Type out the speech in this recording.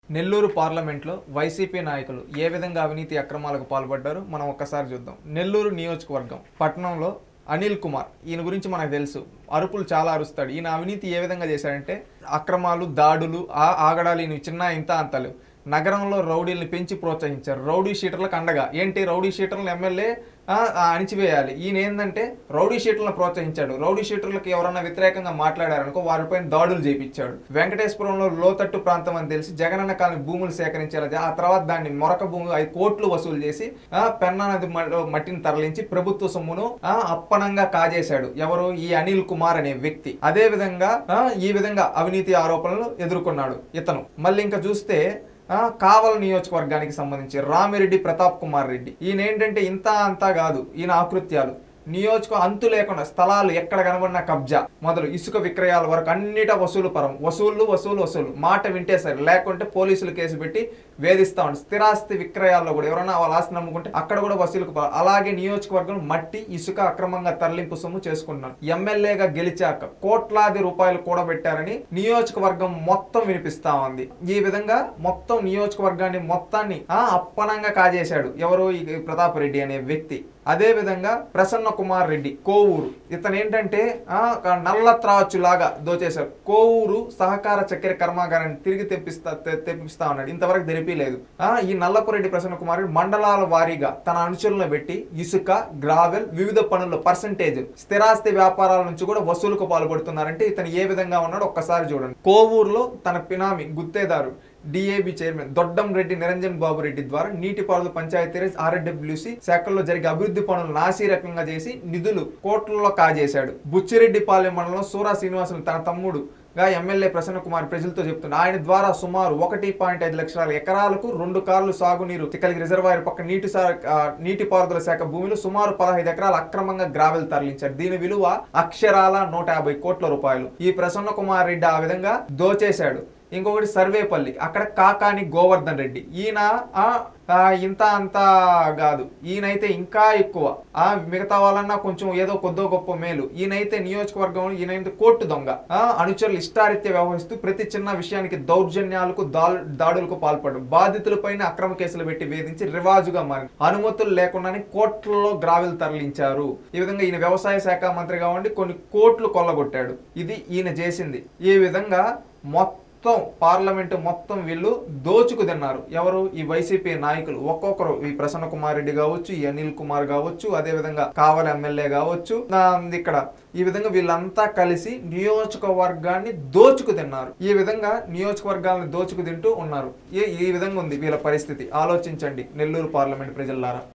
నెల్లూరు పార్లమెంట్లో వైసీపీ నాయకులు ఏ విధంగా అవినీతి అక్రమాలకు పాల్పడ్డారో మనం ఒక్కసారి చూద్దాం నెల్లూరు నియోజకవర్గం పట్టణంలో అనిల్ కుమార్ ఈయన గురించి మనకు తెలుసు అరుపులు చాలా అరుస్తాడు ఈయన అవినీతి ఏ విధంగా చేశాడంటే అక్రమాలు దాడులు ఆ ఆగడాలు ఈయన చిన్న ఇంత అంతలు నగరంలో రౌడీల్ని పెంచి ప్రోత్సహించారు రౌడీ షీటర్లకు అండగా ఏంటి రౌడీ షీటర్లను ఎమ్మెల్యే ఆ, ఆ, అణిచివేయాలి ఈయన ఏంటంటే రౌడీ షీటర్లను ప్రోత్సహించాడు రౌడీ షీటర్లకు ఎవరన్నా వ్యతిరేకంగా మాట్లాడారనుకో వారిపైన దాడులు చేపించాడు వెంకటేశ్వరంలో లోతట్టు ప్రాంతం అని తెలిసి జగనన్న కాలనీ భూములు సేకరించారు ఆ తర్వాత దాన్ని మొరక భూమి ఐదు కోట్లు వసూలు చేసి ఆ, పెన్నా నది మ- మట్టిని తరలించి ప్రభుత్వ సొమ్మును ఆ, అప్పనంగా కాజేశాడు ఎవరు ఈ అనిల్ కుమార్ అనే వ్యక్తి అదే విధంగా ఆ, ఈ విధంగా అవినీతి ఆరోపణలు ఎదుర్కొన్నాడు ఇతను మళ్ళీ ఇంకా చూస్తే ఆ, కావల నియోజకవర్గానికి సంబంధించి రామిరెడ్డి ప్రతాప్ కుమార్ రెడ్డి ఈయన ఏంటంటే ఇంత అంతా కాదు ఈయన ఆకృత్యాలు నియోజక అంతు లేకుండా స్థలాలు ఎక్కడ కనబడిన కబ్జా మొదలు ఇసుక విక్రయాల వరకు అన్నిట వసూలు పరం వసూళ్లు వసూలు వసూలు మాట వింటే సరే లేకుంటే పోలీసులు కేసు పెట్టి వేధిస్తా ఉంటారు స్థిరాస్తి విక్రయాల్లో కూడా ఎవరైనా వాళ్ళ ఆస్తి నమ్ముకుంటే అక్కడ కూడా వసూలుకు ప- అలాగే నియోజకవర్గం మట్టి ఇసుక అక్రమంగా తరలింపు సొమ్ము చేసుకుంటున్నారు ఎమ్మెల్యేగా గెలిచాక కోట్లాది రూపాయలు కూడబెట్టారని నియోజకవర్గం మొత్తం వినిపిస్తా ఉంది ఈ విధంగా మొత్తం నియోజకవర్గాన్ని మొత్తాన్ని ఆ అప్పనంగా కాజేశాడు ఎవరు ఈ ప్రతాప్ రెడ్డి అనే వ్యక్తి అదే విధంగా ప్రసన్న కుమార్ రెడ్డి కోవూరు ఇతను ఏంటంటే ఆ, ఒక నల్ల త్రాచు లాగా దోచేశారు కోవూరు సహకార చక్కెర కర్మాగారాన్ని తిరిగి తెప్పిస్తా తె- తెప్పిస్తా ఉన్నాడు ఇంతవరకు తెలిపిలేదు ఆ ఈ నల్లపురెడ్డి ప్రసన్న కుమార్ రెడ్డి మండలాల వారీగా తన అనుచరులను పెట్టి ఇసుక గ్రావెల్ వివిధ పనుల పర్సంటేజ్ స్థిరాస్తి వ్యాపారాల నుంచి కూడా వసూలుకు పాల్పడుతున్నారంటే ఇతను ఏ విధంగా ఉన్నాడో ఒక్కసారి చూడండి కోవూరులో తన పినామి గుత్తేదారు డిఏబి చైర్మన్ దొడ్డం రెడ్డి నిరంజన్ బాబు రెడ్డి ద్వారా నీటిపారుదల పంచాయతీరాజ్ ఆర్డబ్ల్యూసి శాఖల్లో జరిగే అభివృద్ధి పనులు నాసిరకంగా చేసి నిధులు కోట్లలో కాజేశాడు బుచ్చిరెడ్డిపాలెం మండలం సూరా శ్రీనివాసులు తన తమ్ముడు గా ఎమ్మెల్యే ప్రసన్న కుమార్ ప్రజలతో చెప్తున్నారు ఆయన ద్వారా సుమారు ఒకటి పాయింట్ ఐదు లక్షల ఎకరాలకు రెండు కార్లు సాగునీరు కలిగి రిజర్వాయర్ పక్క నీటి సా- ఆ, నీటిపారుదల శాఖ భూమిలో సుమారు పదహైదు ఎకరాలు అక్రమంగా గ్రావెల్ తరలించారు దీని విలువ అక్షరాల నూట యాభై కోట్ల రూపాయలు ఈ ప్రసన్న కుమార్ రెడ్డి ఆ విధంగా దోచేశాడు ఇంకొకటి సర్వేపల్లి అక్కడ కాకాని గోవర్ధన్ రెడ్డి ఈయన ఆ, ఆ, ఇంత అంత కాదు ఈయనైతే ఇంకా ఎక్కువ ఆ మిగతా వాళ్ళన్నా కొంచెం ఏదో కొద్దో గొప్ప మేలు ఈయనైతే నియోజకవర్గంలో ఈయనైతే కోర్టు దొంగ ఆ, అనుచరులు ఇష్టారీత్య వ్యవహరిస్తూ ప్రతి చిన్న విషయానికి దౌర్జన్యాలకు దాల్- దాడులకు పాల్పడడం బాధితులపైన అక్రమ కేసులు పెట్టి వేధించి రివాజుగా మారింది అనుమతులు లేకుండానే కోట్లలో గ్రావెల్ తరలించారు ఈ విధంగా ఈయన వ్యవసాయ శాఖ మంత్రిగా ఉండి కొన్ని కోట్లు కొల్లగొట్టాడు ఇది ఈయన చేసింది ఈ విధంగా మొత్తం పార్లమెంటు మొత్తం వీళ్ళు దోచుకు తిన్నారు ఎవరు ఈ వైసీపీ నాయకులు ఒక్కొక్కరు ఈ ప్రసన్న కుమార్ రెడ్డి కావచ్చు ఈ అనిల్ కుమార్ కావచ్చు అదే విధంగా కావలి ఎమ్మెల్యే కావచ్చు ఆ, ఇక్కడ ఈ విధంగా వీళ్ళంతా కలిసి నియోజకవర్గాన్ని దోచుకు తిన్నారు ఈ విధంగా నియోజకవర్గాలను దోచుకు తింటూ ఉన్నారు ఈ ఈ విధంగా ఉంది వీళ్ళ పరిస్థితి ఆలోచించండి నెల్లూరు పార్లమెంట్ ప్రజలారా